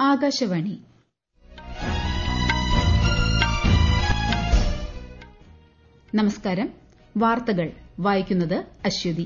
ആകാശവാണി നമസ്കാരം വാർത്തകൾ വായിക്കുന്നത് അശ്വതി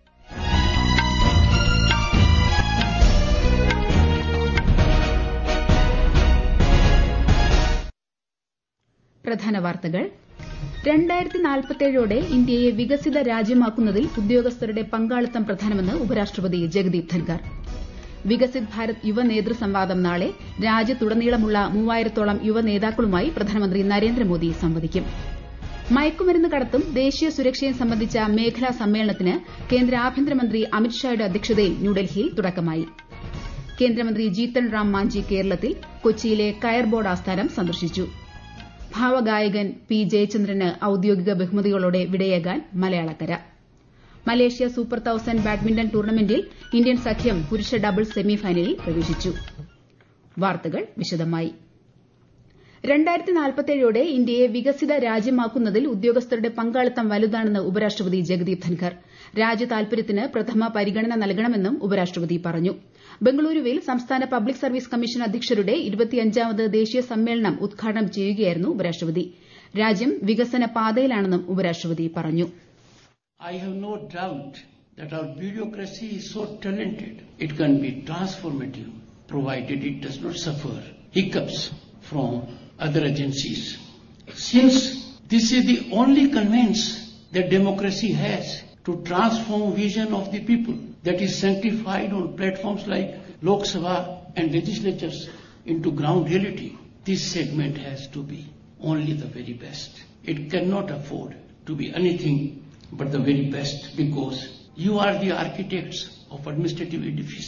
പ്രധാന വാർത്തകൾ രണ്ടായിരത്തി നാൽപ്പത്തേഴോടെ ഇന്ത്യയെ വികസിത രാജ്യമാക്കുന്നതിൽ ഉദ്യോഗസ്ഥരുടെ പങ്കാളിത്തം പ്രധാനമെന്ന് ഉപരാഷ്ട്രപതി ജഗദീപ് ധൻഖർ വികസിത് ഭാരത് യുവ നേതൃസംവാദം നാളെ രാജ്യത്തുടനീളമുള്ള മൂവായിരത്തോളം യുവ നേതാക്കളുമായി പ്രധാനമന്ത്രി നരേന്ദ്രമോദി സംവദിക്കും മയക്കുമരുന്ന് കടത്തും ദേശീയ സുരക്ഷയും സംബന്ധിച്ച മേഖലാ സമ്മേളനത്തിന് കേന്ദ്ര ആഭ്യന്തരമന്ത്രി അമിത്ഷായുടെ അധ്യക്ഷതയിൽ ന്യൂഡൽഹിയിൽ തുടക്കമായി കേന്ദ്രമന്ത്രി ജീത്തൻ റാം മാഞ്ചി കേരളത്തിൽ കൊച്ചിയിലെ കയർ ബോർഡ് ആസ്ഥാനം സന്ദർശിച്ചു ഭാവഗായകൻ പി ജയചന്ദ്രന് ഔദ്യോഗിക ബഹുമതികളോടെ വിടയേകാൻ മലയാളക്കര മലേഷ്യ സൂപ്പർ തൌസൻഡ് ബാഡ്മിന്റൺ ടൂർണമെന്റിൽ ഇന്ത്യൻ സഖ്യം പുരുഷ ഡബിൾസ് സെമിഫൈനലിൽ പ്രവേശിച്ചു വാർത്തകൾ വിശദമായി രണ്ടായിരത്തി നാൽപ്പത്തേഴോടെ ഇന്ത്യയെ വികസിത രാജ്യമാക്കുന്നതിൽ ഉദ്യോഗസ്ഥരുടെ പങ്കാളിത്തം വലുതാണെന്ന് ഉപരാഷ്ട്രപതി ജഗദീപ് ധൻഖർ രാജ്യതാൽപര്യത്തിന് പ്രഥമ പരിഗണന നൽകണമെന്നും ഉപരാഷ്ട്രപതി പറഞ്ഞു ബംഗളൂരുവിൽ സംസ്ഥാന പബ്ലിക് സർവീസ് കമ്മീഷൻ അധ്യക്ഷരുടെ ഇരുപത്തിയഞ്ചാമത് ദേശീയ സമ്മേളനം ഉദ്ഘാടനം ചെയ്യുകയായിരുന്നു ഉപരാഷ്ട്രപതി രാജ്യം വികസന പാതയിലാണെന്നും ഉപരാഷ്ട്രപതി പറഞ്ഞു I have no doubt that our bureaucracy is so talented, it can be transformative, provided it does not suffer hiccups from other agencies. Since this is the only conveyance that democracy has to transform vision of the people that is sanctified on platforms like Lok Sabha and legislatures into ground reality, this segment has to be only the very best. It cannot afford to be anything but the very best because you are the architects of administrative edifice.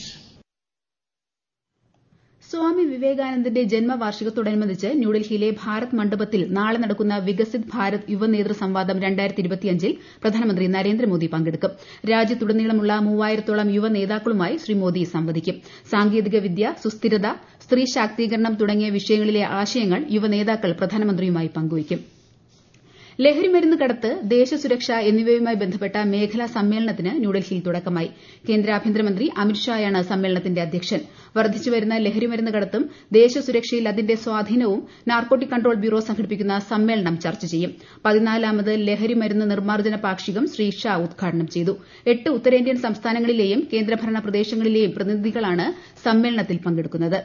സ്വാമി വിവേകാനന്ദന്റെ ജന്മവാർഷികത്തോടനുബന്ധിച്ച് ന്യൂഡൽഹിയിലെ ഭാരത് മണ്ഡപത്തിൽ നാളെ നടക്കുന്ന വികസിത് ഭാരത് യുവ നേതൃ സംവാദം ൽ പ്രധാനമന്ത്രി നരേന്ദ്രമോദി പങ്കെടുക്കും രാജ്യത്തുടനീളമുള്ള മൂവായിരത്തോളം യുവ നേതാക്കളുമായി ശ്രീ മോദി സംവദിക്കും സാങ്കേതിക വിദ്യ സുസ്ഥിരത സ്ത്രീ ശാക്തീകരണം തുടങ്ങിയ വിഷയങ്ങളിലെ ആശയങ്ങൾ യുവ നേതാക്കൾ പ്രധാനമന്ത്രിയുമായി പങ്കുവയ്ക്കും ലഹരിമരുന്ന് കടത്ത് ദേശസുരക്ഷ എന്നിവയുമായി ബന്ധപ്പെട്ട മേഖലാ സമ്മേളനത്തിന് ന്യൂഡൽഹിയിൽ തുടക്കമായി കേന്ദ്ര ആഭ്യന്തരമന്ത്രി അമിത്ഷായാണ് സമ്മേളനത്തിന്റെ അധ്യക്ഷൻ വർദ്ധിച്ചുവരുന്ന ലഹരിമരുന്ന് കടത്തും ദേശസുരക്ഷയിൽ അതിന്റെ സ്വാധീനവും നാർക്കോട്ടിക് കൺട്രോൾ ബ്യൂറോ സംഘടിപ്പിക്കുന്ന സമ്മേളനം ചർച്ച ചെയ്യും പതിനാലാമത് ലഹരിമരുന്ന് നിർമ്മാർജ്ജന പാക്ഷികം ശ്രീ ഷാ ഉദ്ഘാടനം ചെയ്തു എട്ട് ഉത്തരേന്ത്യൻ സംസ്ഥാനങ്ങളിലെയും കേന്ദ്രഭരണ പ്രദേശങ്ങളിലെയും പ്രതിനിധികളാണ് സമ്മേളനത്തിൽ പങ്കെടുക്കുന്നത്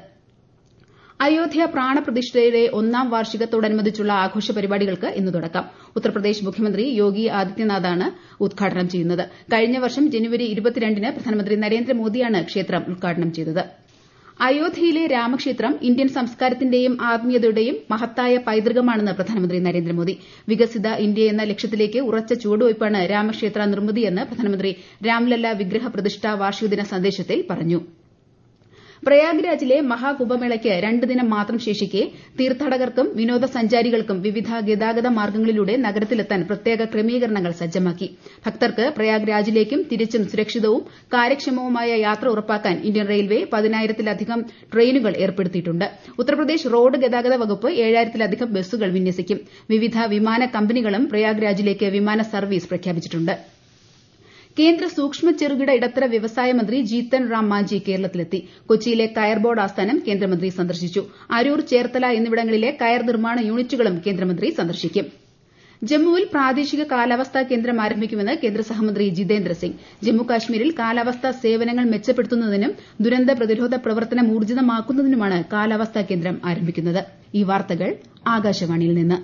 അയോധ്യ പ്രാണപ്രതിഷ്ഠയുടെ ഒന്നാം വാർഷികത്തോടനുബന്ധിച്ചുള്ള ആഘോഷ പരിപാടികൾക്ക് ഇന്ന് തുടക്കം ഉത്തർപ്രദേശ് മുഖ്യമന്ത്രി യോഗി ആദിത്യനാഥാണ് ഉദ്ഘാടനം ചെയ്യുന്നത് കഴിഞ്ഞ വർഷം ജനുവരി ന് പ്രധാനമന്ത്രി നരേന്ദ്രമോദിയാണ് ക്ഷേത്രം ഉദ്ഘാടനം ചെയ്തത് അയോധ്യയിലെ രാമക്ഷേത്രം ഇന്ത്യൻ സംസ്കാരത്തിന്റെയും ആത്മീയതയുടെയും മഹത്തായ പൈതൃകമാണെന്ന് പ്രധാനമന്ത്രി നരേന്ദ്രമോദി വികസിത ഇന്ത്യ എന്ന ലക്ഷ്യത്തിലേക്ക് ഉറച്ച ചുവടുവയ്പ്പാണ് രാമക്ഷേത്ര നിർമ്മിതിയെന്ന് പ്രധാനമന്ത്രി രാംലല്ല വിഗ്രഹ പ്രതിഷ്ഠാ വാർഷികദിന സന്ദേശത്തിൽ പറഞ്ഞു പ്രയാഗ്രാജിലെ മഹാകുംഭമേളയ്ക്ക് രണ്ട് ദിനം മാത്രം ശേഷിക്കെ തീർത്ഥാടകർക്കും വിനോദസഞ്ചാരികൾക്കും വിവിധ ഗതാഗത മാർഗ്ഗങ്ങളിലൂടെ നഗരത്തിലെത്താൻ പ്രത്യേക ക്രമീകരണങ്ങൾ സജ്ജമാക്കി ഭക്തർക്ക് പ്രയാഗ്രാജിലേക്കും തിരിച്ചും സുരക്ഷിതവും കാര്യക്ഷമവുമായ യാത്ര ഉറപ്പാക്കാൻ ഇന്ത്യൻ റെയിൽവേ പതിനായിരത്തിലധികം ട്രെയിനുകൾ ഏർപ്പെടുത്തിയിട്ടുണ്ട് ഉത്തർപ്രദേശ് റോഡ് ഗതാഗത വകുപ്പ് ഏഴായിരത്തിലധികം ബസ്സുകൾ വിന്യസിക്കും വിവിധ വിമാന കമ്പനികളും പ്രയാഗ്രാജിലേക്ക് വിമാന സർവീസ് പ്രഖ്യാപിച്ചിട്ടുണ്ട് കേന്ദ്ര സൂക്ഷ്മ ചെറുകിട ഇടത്തര വ്യവസായ മന്ത്രി ജീത്തൻ റാം മാഞ്ചി കേരളത്തിലെത്തി കൊച്ചിയിലെ കയർ ബോർഡ് ആസ്ഥാനം കേന്ദ്രമന്ത്രി സന്ദർശിച്ചു അരൂർ ചേർത്തല എന്നിവിടങ്ങളിലെ കയർ നിർമ്മാണ യൂണിറ്റുകളും കേന്ദ്രമന്ത്രി സന്ദർശിക്കും ജമ്മുവിൽ പ്രാദേശിക കാലാവസ്ഥാ കേന്ദ്രം ആരംഭിക്കുമെന്ന് കേന്ദ്ര സഹമന്ത്രി ജിതേന്ദ്ര സിംഗ് ജമ്മു കാശ്മീരിൽ കാലാവസ്ഥാ സേവനങ്ങൾ മെച്ചപ്പെടുത്തുന്നതിനും ദുരന്ത പ്രതിരോധ പ്രവർത്തനം ഊർജിതമാക്കുന്നതിനുമാണ് കാലാവസ്ഥാ കേന്ദ്രം ആരംഭിക്കുന്നത് ഈ വാർത്തകൾ ആകാശവാണിയിൽ നിന്ന്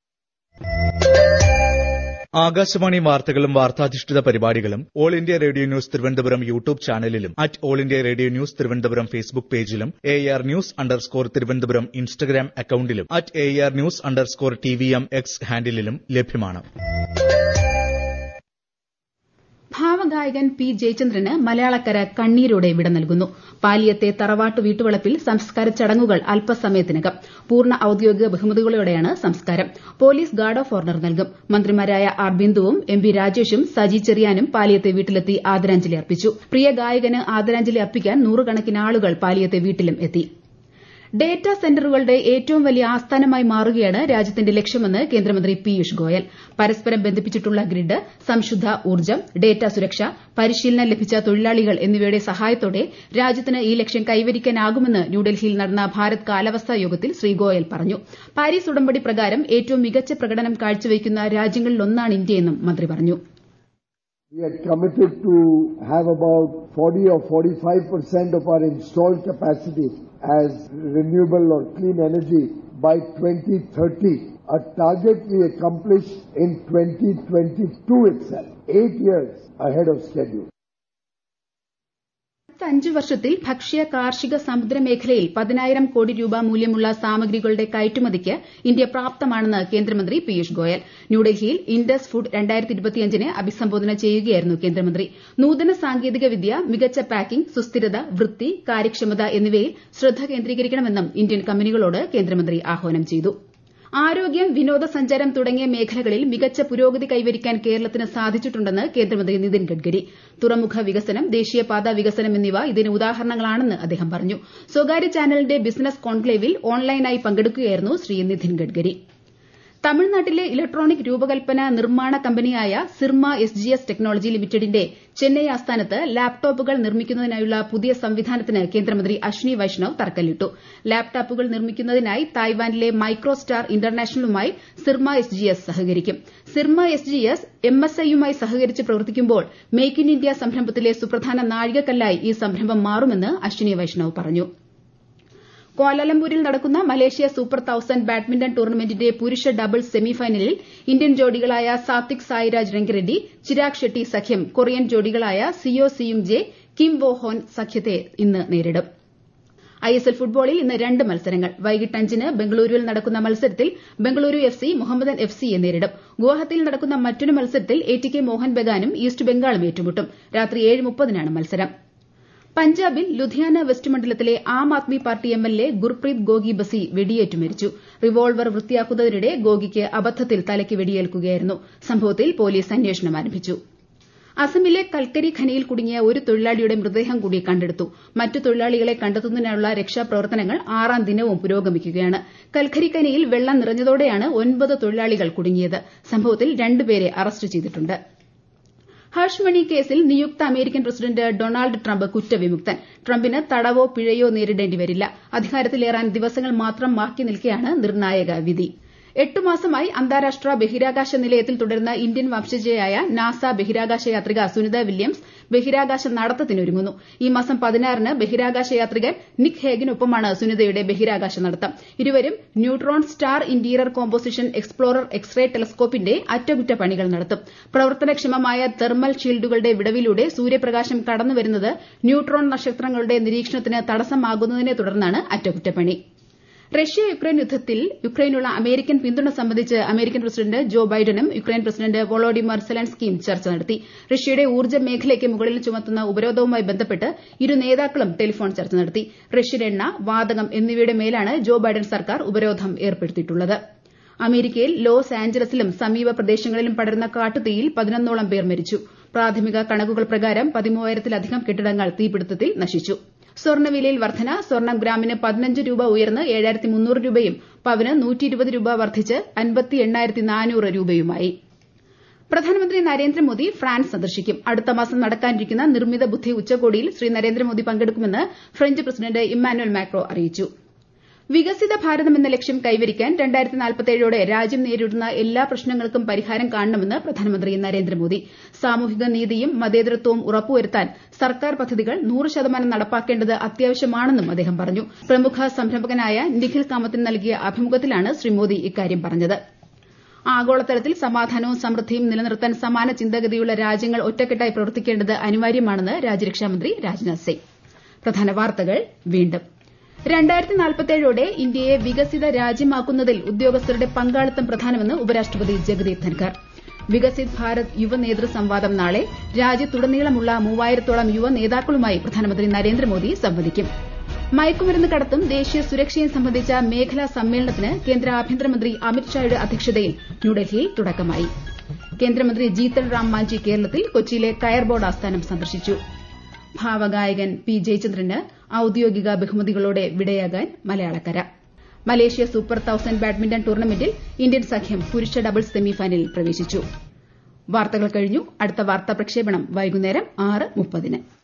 ആകാശവാണി വാർത്തകളും വാർത്താധിഷ്ഠിത പരിപാടികളും all India radio news Thiruvananthapuram YouTube ചാനലിലും at all India radio news Thiruvananthapuram Facebook പേജിലും A R news underscore Thiruvananthapuram Instagram അക്കൌണ്ടിലും at A R news underscore T V M X ഹാൻഡിലും ലഭ്യമാണ് ഭാവഗായകൻ പി ജയചന്ദ്രന് മലയാളക്കര കണ്ണീരോടെ വിട നൽകുന്നു പാലിയത്തെ തറവാട്ട് വീട്ടുവളപ്പിൽ സംസ്കാര ചടങ്ങുകൾ അല്പസമയത്തിനകം പൂർണ്ണ ഔദ്യോഗിക ബഹുമതികളോടെയാണ് സംസ്കാരം പോലീസ് ഗാർഡ് ഓഫ് ഓണർ നൽകും മന്ത്രിമാരായ ആർ ബിന്ദുവും എം വി രാജേഷും സജി ചെറിയാനും പാലിയത്തെ വീട്ടിലെത്തി ആദരാഞ്ജലി അർപ്പിച്ചു പ്രിയ ഗായകന് ആദരാഞ്ജലി അർപ്പിക്കാൻ നൂറുകണക്കിന് ആളുകൾ പാലിയത്തെ വീട്ടിലും എത്തി ഡേറ്റാ സെന്ററുകളുടെ ഏറ്റവും വലിയ ആസ്ഥാനമായി മാറുകയാണ് രാജ്യത്തിന്റെ ലക്ഷ്യമെന്ന് കേന്ദ്രമന്ത്രി പീയൂഷ് ഗോയൽ പരസ്പരം ബന്ധിപ്പിച്ചിട്ടുള്ള ഗ്രിഡ് സംശുദ്ധ ഊർജ്ജം ഡേറ്റാ സുരക്ഷ പരിശീലനം ലഭിച്ച തൊഴിലാളികൾ എന്നിവയുടെ സഹായത്തോടെ രാജ്യത്തിന് ഈ ലക്ഷ്യം കൈവരിക്കാനാകുമെന്ന് ന്യൂഡൽഹിയിൽ നടന്ന ഭാരത് കാലാവസ്ഥാ യോഗത്തിൽ ശ്രീ ഗോയൽ പറഞ്ഞു പാരീസ് ഉടമ്പടി പ്രകാരം ഏറ്റവും മികച്ച പ്രകടനം കാഴ്ചവയ്ക്കുന്ന രാജ്യങ്ങളിലൊന്നാണ് ഇന്ത്യയെന്നും മന്ത്രി പറഞ്ഞു We are committed to have about 40 or 45 percent of our installed capacity as renewable or clean energy by 2030, a target we accomplished in 2022 itself, eight years ahead of schedule. അടുത്ത അഞ്ച് വർഷത്തിൽ ഭക്ഷ്യ കാർഷിക സമുദ്ര മേഖലയിൽ പതിനായിരം കോടി രൂപ മൂല്യമുള്ള സാമഗ്രികളുടെ കയറ്റുമതിക്ക് ഇന്ത്യ പ്രാപ്തമാണെന്ന് കേന്ദ്രമന്ത്രി പീയൂഷ് ഗോയൽ ന്യൂഡൽഹിയിൽ ഇൻഡസ് ഫുഡ് നെ അഭിസംബോധന ചെയ്യുകയായിരുന്നു കേന്ദ്രമന്ത്രി നൂതന സാങ്കേതിക വിദ്യ മികച്ച പാക്കിംഗ് സുസ്ഥിരത വൃത്തി കാര്യക്ഷമത എന്നിവയിൽ ശ്രദ്ധ കേന്ദ്രീകരിക്കണമെന്നും ഇന്ത്യൻ കമ്പനികളോട് കേന്ദ്രമന്ത്രി ആഹ്വാനം ചെയ്തു ആരോഗ്യം വിനോദസഞ്ചാരം തുടങ്ങിയ മേഖലകളിൽ മികച്ച പുരോഗതി കൈവരിക്കാൻ കേരളത്തിന് സാധിച്ചിട്ടുണ്ടെന്ന് കേന്ദ്രമന്ത്രി നിതിൻ ഗഡ്കരി തുറമുഖ വികസനം ദേശീയപാത വികസനം എന്നിവ ഇതിന് ഉദാഹരണങ്ങളാണെന്ന് അദ്ദേഹം പറഞ്ഞു സ്വകാര്യ ചാനലിന്റെ ബിസിനസ് കോൺക്ലേവിൽ ഓൺലൈനായി പങ്കെടുക്കുകയായിരുന്നു ശ്രീ നിതിൻ ഗഡ്കരി തമിഴ്നാട്ടിലെ ഇലക്ട്രോണിക് രൂപകൽപ്പന നിർമ്മാണ കമ്പനിയായ Syrma S G S technology ലിമിറ്റഡിന്റെ ചെന്നൈ ആസ്ഥാനത്ത് ലാപ്ടോപ്പുകൾ നിർമ്മിക്കുന്നതിനായുള്ള പുതിയ സംവിധാനത്തിന് കേന്ദ്രമന്ത്രി അശ്വിനി വൈഷ്ണവ് തറക്കല്ലിട്ടു ലാപ്ടോപ്പുകൾ നിർമ്മിക്കുന്നതിനായി തായ്വാനിലെ മൈക്രോസ്റ്റാർ ഇന്റർനാഷണലുമായി സിർമ എസ് ജി എസ് സഹകരിക്കും Syrma S G S M S ഐയുമായി സഹകരിച്ച് പ്രവർത്തിക്കുമ്പോൾ മേക്ക് ഇൻ ഇന്ത്യ സംരംഭത്തിലെ സുപ്രധാന നാഴികക്കല്ലായി ഈ സംരംഭം മാറുമെന്ന് അശ്വിനി വൈഷ്ണവ് പറഞ്ഞു ക്വാലാലംപൂരിൽ നടക്കുന്ന മലേഷ്യ സൂപ്പർ തൌസൻഡ് ബാഡ്മിന്റൺ ടൂർണമെന്റിന്റെ പുരുഷ ഡബിൾസ് സെമിഫൈനലിൽ ഇന്ത്യൻ ജോഡികളായ സാത്വിക് സായിരാജ് രംഗറെഡ്ഡി ചിരാഗ് ഷെട്ടി സഖ്യം കൊറിയൻ ജോഡികളായ സിയോ സിയും ജെ കിം വോ ഹോൻ സഖ്യത്തെ ഇന്ന് നേരിടും ഐഎസ്എൽ ഫുട്ബോളിൽ ഇന്ന് രണ്ട് മത്സരങ്ങൾ വൈകിട്ട് അഞ്ചിന് ബംഗളൂരുവിൽ നടക്കുന്ന മത്സരത്തിൽ Bengaluru F C Mohammedan F സിയെ നേരിടും ഗുവാഹത്തിയിൽ നടക്കുന്ന മറ്റൊരു മത്സരത്തിൽ എ ടി കെ മോഹൻ ബഗാനും ഈസ്റ്റ് ബംഗാളും ഏറ്റുമുട്ടും രാത്രി ഏഴ് മുപ്പതിനാണ് മത്സരം പഞ്ചാബിൽ ലുധിയാന വെസ്റ്റ് മണ്ഡലത്തിലെ ആം ആദ്മി പാർട്ടി എംഎൽഎ ഗുർപ്രീത് ഗോഗി ബസി വെടിയേറ്റു മരിച്ചു റിവോൾവർ വൃത്തിയാക്കുന്നതിനിടെ ഗോഗിക്ക് അബദ്ധത്തിൽ തലയ്ക്ക് വെടിയേൽക്കുകയായിരുന്നു സംഭവത്തിൽ പോലീസ് അന്വേഷണം ആരംഭിച്ചു അസമിലെ കൽക്കരി ഖനിയിൽ കുടുങ്ങിയ ഒരു തൊഴിലാളിയുടെ മൃതദേഹം കൂടി കണ്ടെടുത്തു മറ്റു തൊഴിലാളികളെ കണ്ടെത്തുന്നതിനുള്ള രക്ഷാപ്രവർത്തനങ്ങൾ ആറാം ദിനവും പുരോഗമിക്കുകയാണ് കൽക്കരി ഖനിയിൽ വെള്ളം നിറഞ്ഞതോടെയാണ് ഒൻപത് തൊഴിലാളികൾ കുടുങ്ങിയത് സംഭവത്തിൽ രണ്ടുപേരെ അറസ്റ്റ് ചെയ്തിട്ടുണ്ട് ഹർഷ് മണി കേസിൽ നിയുക്ത അമേരിക്കൻ പ്രസിഡന്റ് ഡൊണാൾഡ് ട്രംപ് കുറ്റവിമുക്തൻ ട്രംപിന് തടവോ പിഴയോ നേരിടേണ്ടി വരില്ല അധികാരത്തിലേറാൻ ദിവസങ്ങൾ മാത്രം ബാക്കി നിൽക്കെയാണ് നിർണായക വിധി എട്ട് മാസമായി അന്താരാഷ്ട്ര ബഹിരാകാശ നിലയത്തിൽ തുടരുന്ന ഇന്ത്യൻ വംശജയായ നാസ ബഹിരാകാശ യാത്രിക സുനിത വില്യംസ് ബഹിരാകാശ നടത്തത്തിനൊരുങ്ങുന്നു ഈ മാസം പതിനാറിന് ബഹിരാകാശ യാത്രികൻ നിക് ഹേഗിനൊപ്പമാണ് സുനിതയുടെ ബഹിരാകാശ നടത്തം ഇരുവരും neutron star interior composition explorer x ray ടെലസ്കോപ്പിന്റെ അറ്റകുറ്റപ്പണികൾ നടത്തും പ്രവർത്തനക്ഷമമായ തെർമൽ ഷീൽഡുകളുടെ വിടവിലൂടെ സൂര്യപ്രകാശം കടന്നുവരുന്നത് ന്യൂട്രോൺ നക്ഷത്രങ്ങളുടെ നിരീക്ഷണത്തിന് തടസ്സമാകുന്നതിനെ തുടർന്നാണ് അറ്റകുറ്റപ്പണി റഷ്യ യുക്രൈൻ യുദ്ധത്തിൽ യുക്രൈനുള്ള അമേരിക്കൻ പിന്തുണ സംബന്ധിച്ച് അമേരിക്കൻ പ്രസിഡന്റ് ജോ ബൈഡനും യുക്രൈൻ പ്രസിഡന്റ് വൊളോഡിമർ സെലൻസ്കിയും ചർച്ച നടത്തി റഷ്യയുടെ ഊർജ്ജ മേഖലയ്ക്ക് മുകളിൽ ചുമത്തുന്ന ഉപരോധവുമായി ബന്ധപ്പെട്ട് ഇരു നേതാക്കളും ടെലിഫോൺ ചർച്ച നടത്തി റഷ്യൻ എണ്ണ വാതകം എന്നിവയുടെ മേലാണ് ജോ ബൈഡൻ സർക്കാർ ഉപരോധം ഏർപ്പെടുത്തിയിട്ടുള്ളത് അമേരിക്കയിൽ ലോസ് ആഞ്ചലസിലും സമീപ പ്രദേശങ്ങളിലും പടരുന്ന കാട്ടുതീയിൽ പതിനൊന്നോളം പേർ മരിച്ചു പ്രാഥമിക കണക്കുകൾ പ്രകാരം പതിമൂവായിരത്തിലധികം കെട്ടിടങ്ങൾ തീപിടുത്തത്തിൽ നശിച്ചു സ്വർണ്ണവിലയിൽ വർധന സ്വർണ്ണം ഗ്രാമിന് പതിനഞ്ച് രൂപ ഉയർന്ന് ഏഴായിരത്തി മുന്നൂറ് രൂപയും പവന് നൂറ്റി ഇരുപത് രൂപ വർദ്ധിച്ച് അൻപത്തി എണ്ണായിരത്തി നാനൂറ് രൂപയുമായി പ്രധാനമന്ത്രി നരേന്ദ്രമോദി ഫ്രാൻസ് സന്ദർശിക്കും അടുത്ത മാസം നടക്കാനിരിക്കുന്ന നിർമ്മിത ബുദ്ധി ഉച്ചകോടിയിൽ ശ്രീ നരേന്ദ്രമോദി പങ്കെടുക്കുമെന്ന് ഫ്രഞ്ച് പ്രസിഡന്റ് ഇമ്മാനുവൽ മാക്രോ അറിയിച്ചു വികസിത ഭാരതം എന്ന ലക്ഷ്യം കൈവരിക്കാൻ രണ്ടായിരത്തി നാൽപ്പത്തേഴോടെ രാജ്യം നേരിടുന്ന എല്ലാ പ്രശ്നങ്ങൾക്കും പരിഹാരം കാണണമെന്ന് പ്രധാനമന്ത്രി നരേന്ദ്രമോദി സാമൂഹിക നീതിയും മതേതരത്വവും ഉറപ്പുവരുത്താൻ സർക്കാർ പദ്ധതികൾ നൂറ് ശതമാനം നടപ്പാക്കേണ്ടത് അത്യാവശ്യമാണെന്നും അദ്ദേഹം പറഞ്ഞു പ്രമുഖ സംരംഭകനായ നിഖിൽ കാമത്തിന് നൽകിയ അഭിമുഖത്തിലാണ് ശ്രീ മോദി ഇക്കാര്യം പറഞ്ഞത് ആഗോളതലത്തിൽ സമാധാനവും സമൃദ്ധിയും നിലനിർത്താൻ സമാന ചിന്താഗതിയുള്ള രാജ്യങ്ങൾ ഒറ്റക്കെട്ടായി പ്രവർത്തിക്കേണ്ടത് അനിവാര്യമാണെന്ന് രാജ്യരക്ഷാമന്ത്രി രാജ്നാഥ് സിംഗ് പ്രധാന വാർത്തകൾ വീണ്ടും രണ്ടായിരത്തി നാൽപ്പത്തേഴോടെ ഇന്ത്യയെ വികസിത രാജ്യമാക്കുന്നതിൽ ഉദ്യോഗസ്ഥരുടെ പങ്കാളിത്തം പ്രധാനമെന്ന് ഉപരാഷ്ട്രപതി ജഗദീപ് ധൻഖർ വികസിത് ഭാരത് യുവ നേതൃ സംവാദം നാളെ രാജ്യത്തുടനീളമുള്ള മൂവായിരത്തോളം യുവ നേതാക്കളുമായി പ്രധാനമന്ത്രി നരേന്ദ്രമോദി സംവദിക്കും മയക്കുമരുന്ന് കടത്തും ദേശീയ സുരക്ഷയും സംബന്ധിച്ച മേഖലാ സമ്മേളനത്തിന് കേന്ദ്ര ആഭ്യന്തരമന്ത്രി അമിത്ഷായുടെ അധ്യക്ഷതയിൽ ന്യൂഡൽഹിയിൽ തുടക്കമായി കേന്ദ്രമന്ത്രി ജീതൻ റാം മാഞ്ചി കേരളത്തിൽ കൊച്ചിയിലെ കയർ ബോർഡ് ആസ്ഥാനം സന്ദർശിച്ചു ഭാവഗായകൻ പി ജയചന്ദ്രന് ഔദ്യോഗിക ബഹുമതികളോടെ വിടയാകാൻ മലയാളക്കര മലേഷ്യ സൂപ്പർ തൌസൻഡ് ബാഡ്മിന്റൺ ടൂർണമെന്റിൽ ഇന്ത്യൻ സഖ്യം പുരുഷ ഡബിൾസ് സെമിഫൈനലിൽ പ്രവേശിച്ചു വാർത്തകൾ കഴിഞ്ഞു അടുത്ത വാർത്താ പ്രക്ഷേപണം വൈകുന്നേരം ആറ് മുപ്പതിന്